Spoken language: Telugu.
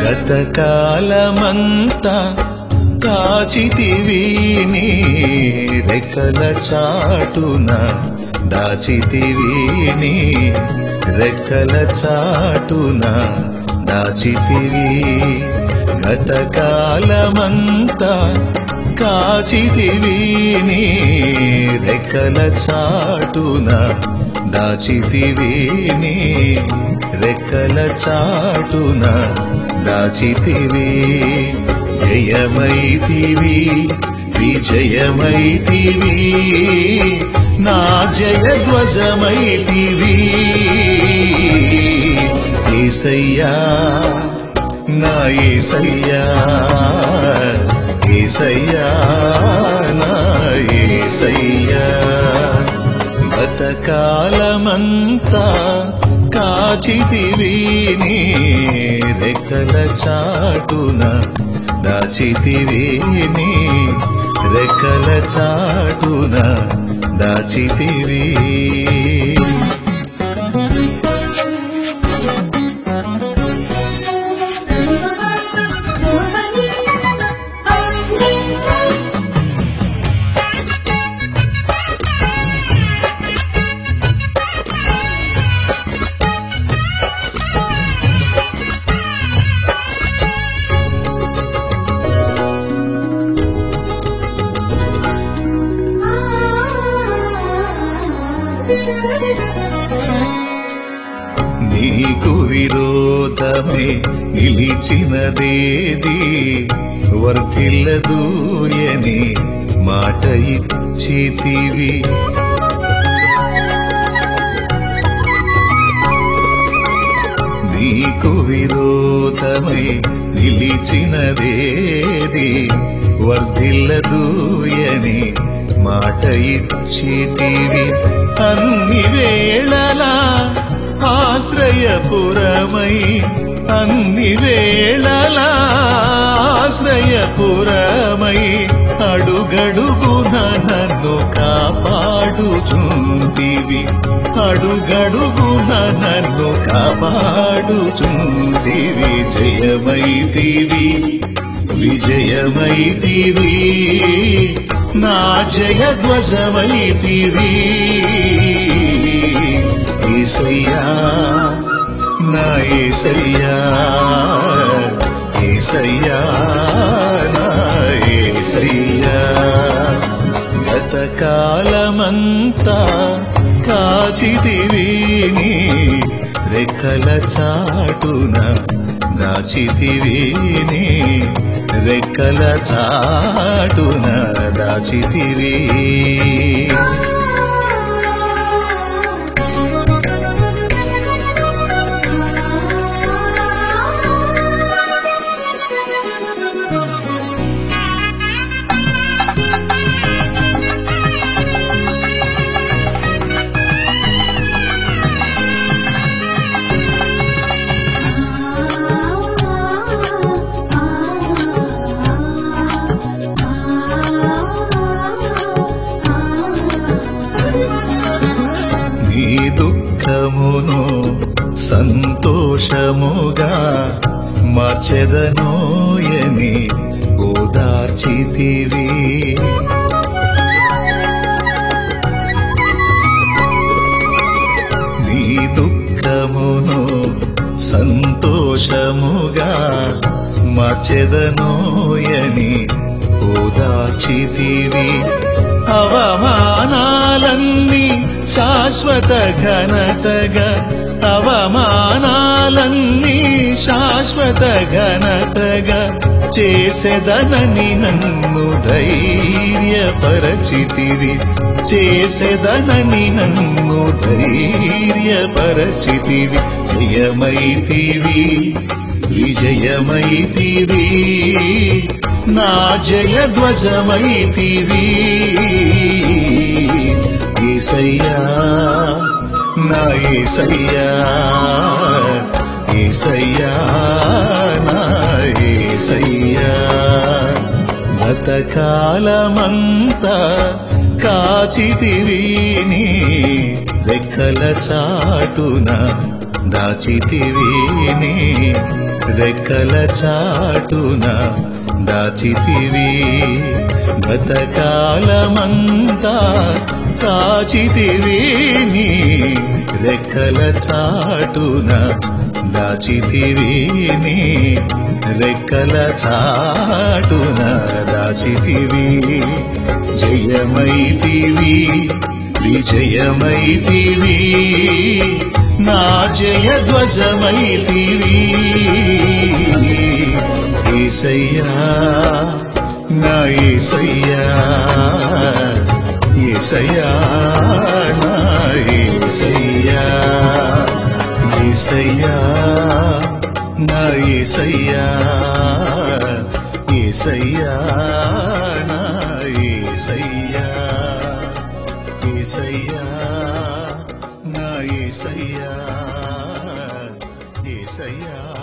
గతకాలమంతా కాచితివి నీ రెక్కల చాటున దాచితివి నీ రెక్కల చాటున దాచితివి గతకాలమంతా కాచితివి నీ రెక్కల చాటున దాచితివి నీ రెక్కల చాటున దాచితివి జయమైతివి విజయమైతివి నా జయధ్వజమైతివి ఏసయ్యా నా ఏసయ్యా ఏసయ్యా నా ఏసయ్యా గతకాలమంతా కాచితివి నీ రెక్కల చాటున దాచితివి నీ రెక్కల చాటున దాచితివి నీకు విరోధమే నిలిచినదేది వర్తిల్లదూయని మాట ఇచ్చితివి నీకు విరోధమై నిలిచినదేది వర్ధిల్లదూయని మాట ఇచ్చితివి అన్ని వేళలా ఆశ్రయపురమై అన్ని వేళలా ఆశ్రయపురమై అడుగడుగున నన్ను కాపాడుచుంటివి అడుగడుగున నన్ను కాపాడుచుంటివి జయమైతివి విజయమైతివి నా జయధ్వజమైతివి ఈసయ్యా నా ఏసయ్యా ఏసయ్యా నా ఏసయ్యా గతకాలమంతా కాచితివి నీ రెక్కల చాటున దాచితివి నీ రెక్కల చాటున దాచితివి నీ దుఃఖమును సంతోషముగా మార్చెదనోయని ఓదార్చితివి నీ దుఃఖమును సంతోషముగా మార్చెదనోయని ఓదార్చితివి అవమానాలన్నీ శాశ్వత ఘనతగా అవమానాలన్నీ శాశ్వత ఘనతగా చేసెదనని నన్ను ధైర్యపరచితివి చేసెదనని నన్ను ధైర్యపరచితివి జయమైతివి విజయమైతివి నా జయధ్వజమైతివి ఈసయ్యా నా ఈసయ్యా ఈసయ్యా నా ఈసయ్యా గతకాలమంతా కాచితివి నీ రెక్కల చాటున దాచితివి నీ రెక్కల చాటున దాచితివి గతకాలమంతా కాచితివి నీ రెక్కల చాటున దాచితివి నీ రెక్కల చాటున దాచితివి జయమైతివి విజయమైతివి నా జయ ధ్వజమైతివి ఏసయ్యా నా ఏసయ్యా ఏసయ్యా నా ఏసయ్యా ఏసయ్యా నా ఏసయ్యా ఏసయ్యా నా ఏసయ్యా ఏసయ్యా నా ఏసయ్యా ఏసయ్యా